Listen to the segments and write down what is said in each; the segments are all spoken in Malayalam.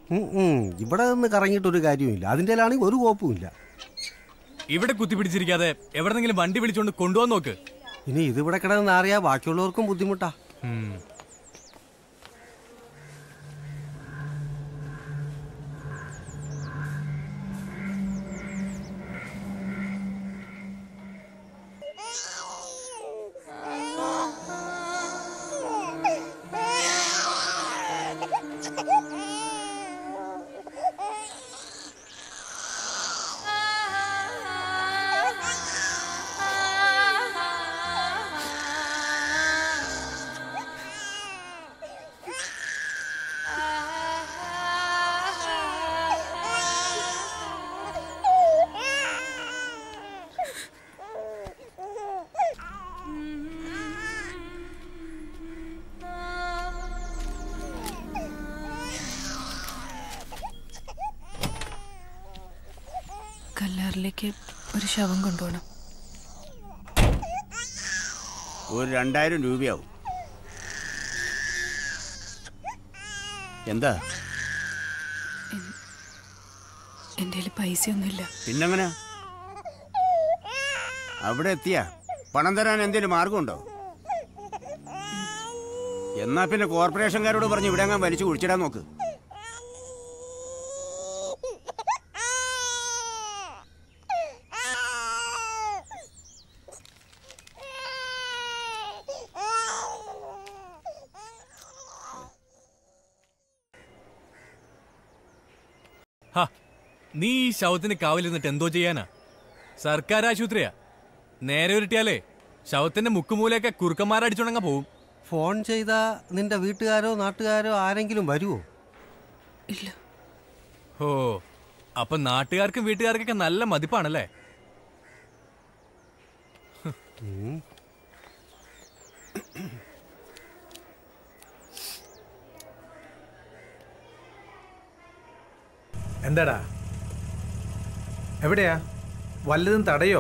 ഉം, ഉം. ഇവിടെ നിന്ന് കറങ്ങിയിട്ടൊരു കാര്യവുമില്ല അതിൻ്റെ ആണെങ്കിൽ ഒരു കോപ്പുമില്ല ഇവിടെ കുത്തിപ്പിടിച്ചിരിക്കാതെ എവിടെന്നെങ്കിലും വണ്ടി വിളിച്ചോണ്ട് കൊണ്ടുപോകാൻ നോക്ക് ഇനി ഇതിവിടെ കിടന്ന് അറിയാ ബാക്കിയുള്ളവർക്കും ബുദ്ധിമുട്ടാ ഉം. കല്ലാറിലേക്ക് ഒരു ശവം കൊണ്ടുപോകണം ഒരു രണ്ടായിരം രൂപയാവും എന്താ എൻ്റെ കയ്യിൽ പൈസയൊന്നുമില്ല പിന്നെങ്ങനെ അവിടെ എത്തിയ പണം തരാൻ എന്തെങ്കിലും മാർഗമുണ്ടോ എന്നാ പിന്നെ കോർപ്പറേഷൻകാരോട് പറഞ്ഞ് ഇവിടെ അങ്ങ് വലിച്ചു കുഴിച്ചിടാൻ നോക്ക് ഹ, നീ ഈ ശവത്തിന് കാവൽ നിന്നിട്ട് എന്തോ ചെയ്യാനാ സർക്കാർ ആശുപത്രിയാ നേരെ ഉരുട്ടിയാലേ ശവത്തിന്റെ മുക്കുമൂലയൊക്കെ കുറുക്കന്മാരടിച്ചോണ്ടങ്ങ പോവും ഫോൺ ചെയ്താ നിന്റെ വീട്ടുകാരോ നാട്ടുകാരോ ആരെങ്കിലും വരുമോ ഇല്ല ഓ അപ്പൊ നാട്ടുകാർക്കും വീട്ടുകാർക്കൊക്കെ നല്ല മതിപ്പാണല്ലേ എന്താടാ എവിടെയാ വല്ലതും തടയോ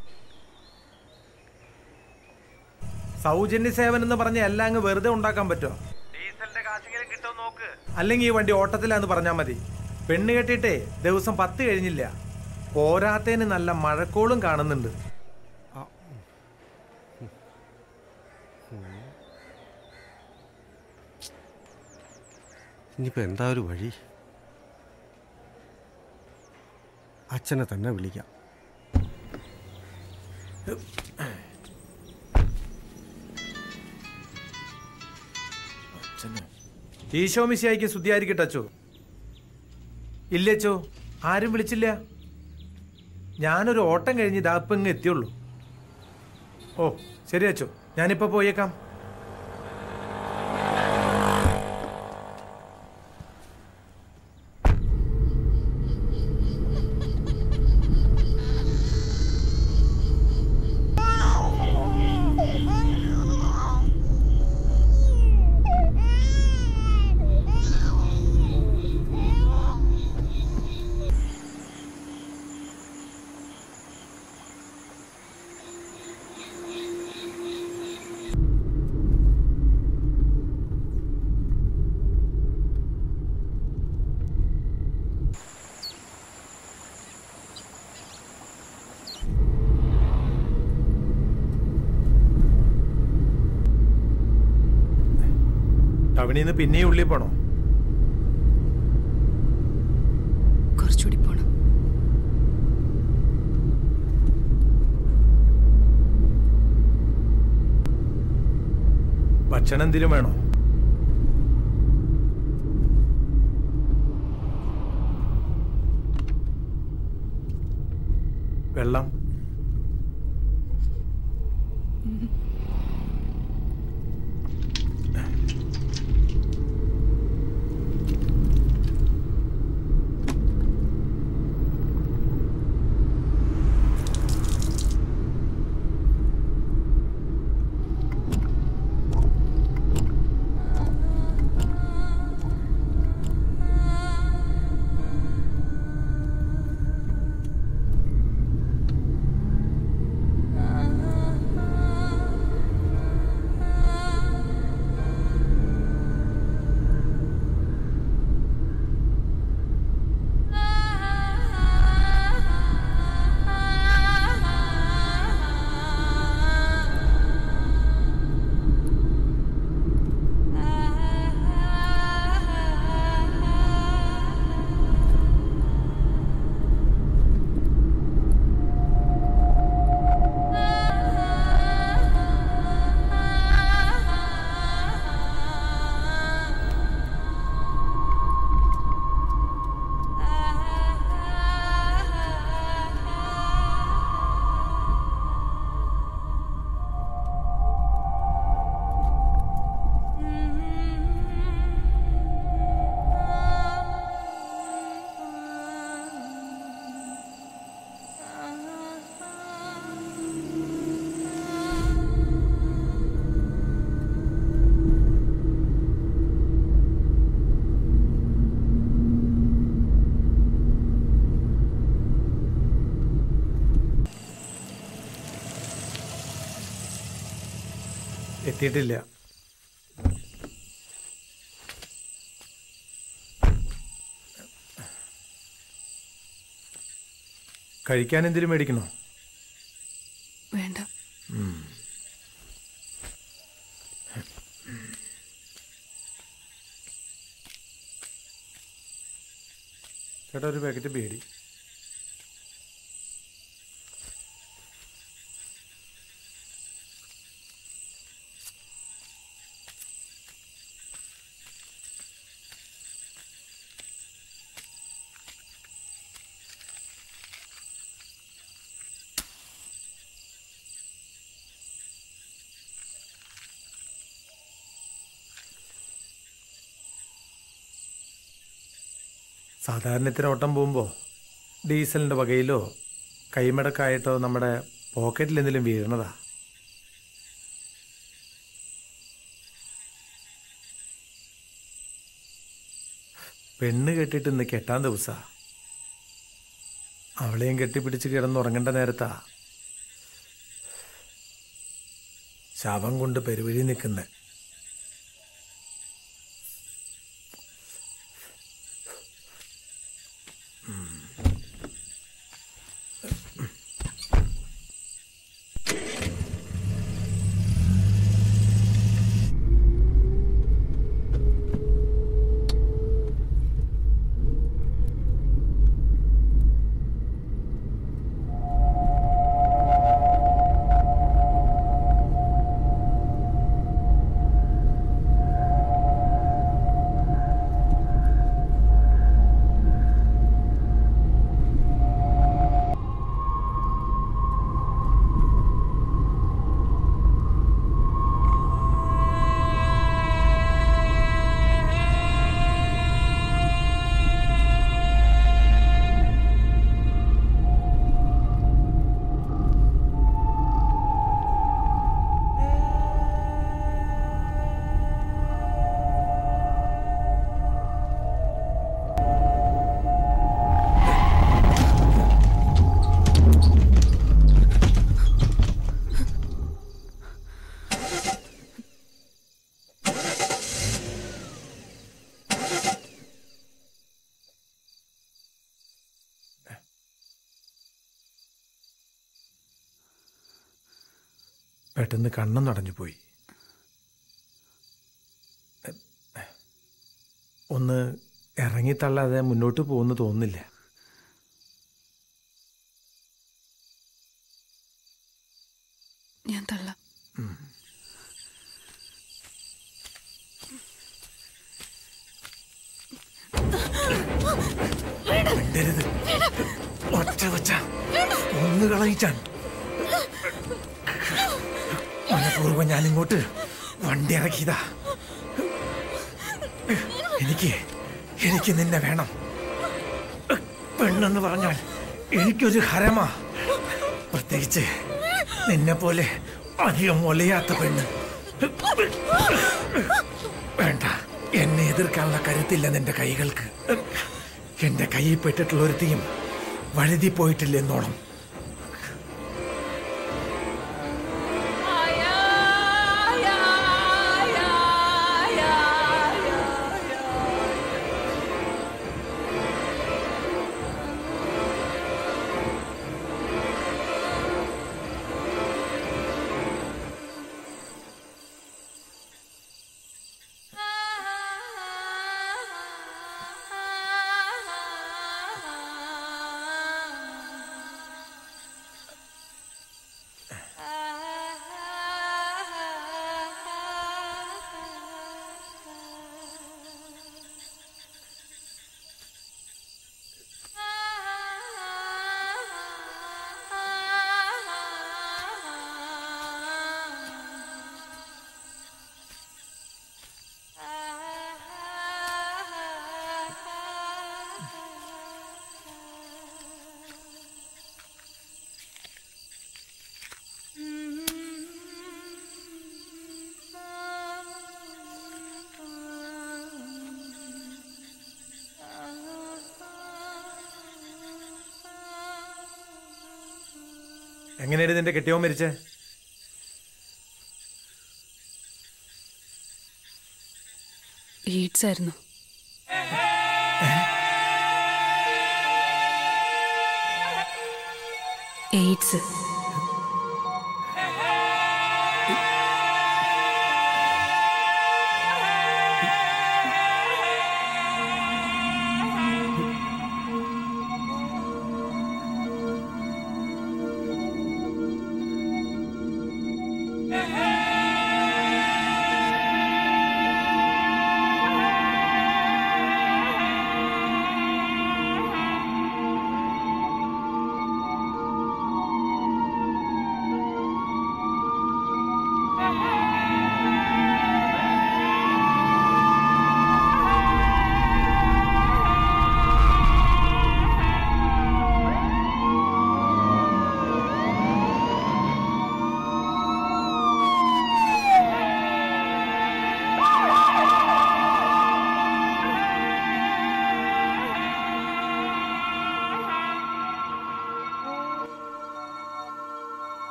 സൗജന്യ സേവനം എന്ന് പറഞ്ഞ എല്ലാം അങ്ങ് വെറുതെ ഉണ്ടാക്കാൻ പറ്റുമോ അല്ലെങ്കിൽ ഈ വണ്ടി ഓട്ടത്തിലാന്ന് പറഞ്ഞാൽ മതി പെണ്ണ് കെട്ടിയിട്ടേ ദിവസം പത്ത് കഴിഞ്ഞില്ല പോരാത്തതിന് നല്ല മഴക്കോളും കാണുന്നുണ്ട് ഇനിയിപ്പോൾ എന്താ ഒരു വഴി അച്ഛനെ തന്നെ വിളിക്കാം ഈശോ മിശിയായിക്ക് ശുദ്ധിയായിരിക്കട്ടെ അച്ചോ ഇല്ലച്ചോ ആരും വിളിച്ചില്ല ഞാനൊരു ഓട്ടം കഴിഞ്ഞ് ഇതാ ഇപ്പം ഇങ്ങ് എത്തിയുള്ളൂ ഓ ശരി അച്ചോ ഞാനിപ്പോൾ പോയേക്കാം ടൗണിൽ നിന്ന് പിന്നെയും ഉള്ളിൽ പോണോ കുറച്ചുകൂടി പോണം ഭക്ഷണം എന്തെങ്കിലും വേണോ വെള്ളം എത്തിയിട്ടില്ല കഴിക്കാൻ എന്തെങ്കിലും മേടിക്കണോ വേണ്ട ചേട്ടാ ഒരു പാക്കറ്റ് ബീഡി സാധാരണ ഇത്തരം ഓട്ടം പോകുമ്പോൾ ഡീസലിൻ്റെ വകയിലോ കൈമടക്കായിട്ടോ നമ്മുടെ പോക്കറ്റിൽ എന്തെങ്കിലും വീഴണതാ പെണ്ണ് കെട്ടിട്ട് ഇന്ന് കെട്ടാൻ ദിവസാ അവളെയും കെട്ടിപ്പിടിച്ച് കിടന്നുറങ്ങേണ്ട നേരത്താ ശവം കൊണ്ട് പെരുവഴി നിൽക്കുന്നേ പെട്ടെന്ന് കണ്ണും നടഞ്ഞു പോയി ഒന്ന് ഇറങ്ങിത്തള്ളാതെ മുന്നോട്ട് പോകുന്നു തോന്നുന്നില്ല ഞാൻ തള്ളാം മിണ്ടരുത് ഒറ്റ വച്ച ഒന്ന് കളയിച്ചാൻ മനഃപൂർവ്വം ഞാൻ ഇങ്ങോട്ട് വണ്ടി ഇറക്കിയതാ എനിക്ക് എനിക്ക് നിന്നെ വേണം പെണ്ണെന്ന് പറഞ്ഞാൽ എനിക്കൊരു ഹരമാ പ്രത്യേകിച്ച് നിന്നെ പോലെ അധികം ഒലയാത്ത പെണ്ണ് വേണ്ട എന്നെ എതിർക്കാനുള്ള കരുത്തില്ല നിന്റെ കൈകൾക്ക് എന്റെ കയ്യിൽ പെട്ടിട്ടുള്ള ഒരുത്തിയും വഴുതി പോയിട്ടില്ലെന്നോണം എങ്ങനെയാണ് നിന്റെ കെട്ടിയോ മരിച്ചേ എയ്ഡ്സ് ആയിരുന്നു എയ്ഡ്സ്